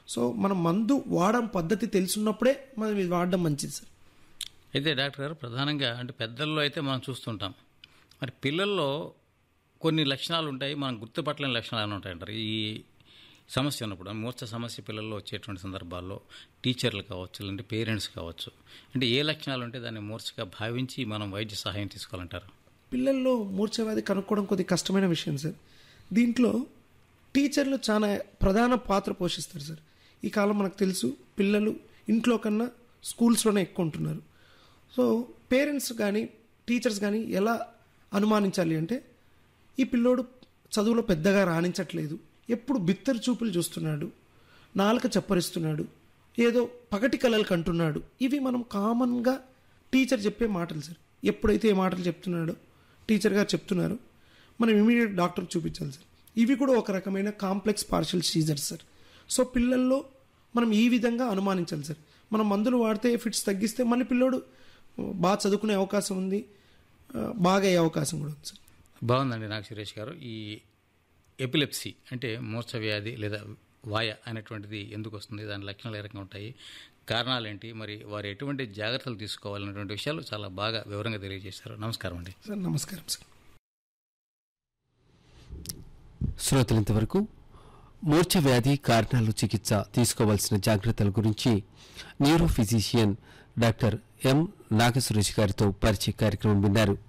so మనం మందు వాడడం పద్ధతి తెలుసున్నప్పుడే మనం ఇది వాడడం మంచిది సార్ అయితే డాక్టర్ గారు ప్రధానంగా అంటే పెద్దల్లో అయితే మనం చూస్తుంటాం మరి పిల్లల్లో కొన్ని లక్షణాలు ఉంటాయి మనం గుర్తుపట్టలేని లక్షణాలు అని ఉంటాయంటారు ఈ సమస్య ఉన్నప్పుడు మూర్ఛ సమస్య పిల్లల్లో వచ్చేటువంటి సందర్భాల్లో టీచర్లు కావచ్చు లేదంటే పేరెంట్స్ కావచ్చు అంటే ఏ లక్షణాలు ఉంటే దాన్ని మూర్ఛగా భావించి మనం వైద్య సహాయం తీసుకోవాలంటారు పిల్లల్లో మూర్ఛవ్యాధి కనుక్కోవడం కొద్ది కష్టమైన విషయం సార్ దీంట్లో టీచర్లు చాలా ప్రధాన పాత్ర పోషిస్తారు సార్ ఈ కాలం మనకు తెలుసు పిల్లలు ఇంట్లో కన్నా స్కూల్స్లోనే ఎక్కువ ఉంటున్నారు సో పేరెంట్స్ కానీ టీచర్స్ కానీ ఎలా అనుమానించాలి అంటే ఈ పిల్లోడు చదువులో పెద్దగా రాణించట్లేదు ఎప్పుడు బిత్తరు చూపులు చూస్తున్నాడు నాలుక చప్పరిస్తున్నాడు ఏదో పగటి కలలు కంటున్నాడు ఇవి మనం కామన్గా టీచర్ చెప్పే మాటలు సార్ ఎప్పుడైతే ఏ మాటలు చెప్తున్నాడో టీచర్ గారు చెప్తున్నారు మనం ఇమీడియట్ డాక్టర్ చూపించాలి సార్ ఇవి కూడా ఒక రకమైన complex partial seizures sir so పిల్లల్లో మనం ఈ విధంగా అనుమానించాలి సార్ మనం మందులు వాడితే ఫిట్స్ తగ్గిస్తే మళ్ళీ పిల్లోడు బాగా చదువుకునే అవకాశం ఉంది ఆ, బాగా అయ్యే అవకాశం కూడా ఉంది సార్ బాగుందండి నాకు సురేష్ గారు ఈ ఎపిలెప్సీ అంటే మూర్ఛ వ్యాధి లేదా వాయ అనేటువంటిది ఎందుకు వస్తుంది దాని లక్షణాలు ఏ రకంగా ఉంటాయి కారణాలు ఏంటి మరి వారు ఎటువంటి జాగ్రత్తలు తీసుకోవాలనేటువంటి విషయాలు చాలా బాగా వివరంగా తెలియజేశారు నమస్కారం అండి సార్ నమస్కారం సార్ శ్రోతలు ఇంతవరకు మూర్ఛ వ్యాధి కారణాలు చికిత్స తీసుకోవాల్సిన జాగ్రత్తల గురించి neuro physician doctor M Nagasuresh గారితో పరిచయ కార్యక్రమం విన్నారు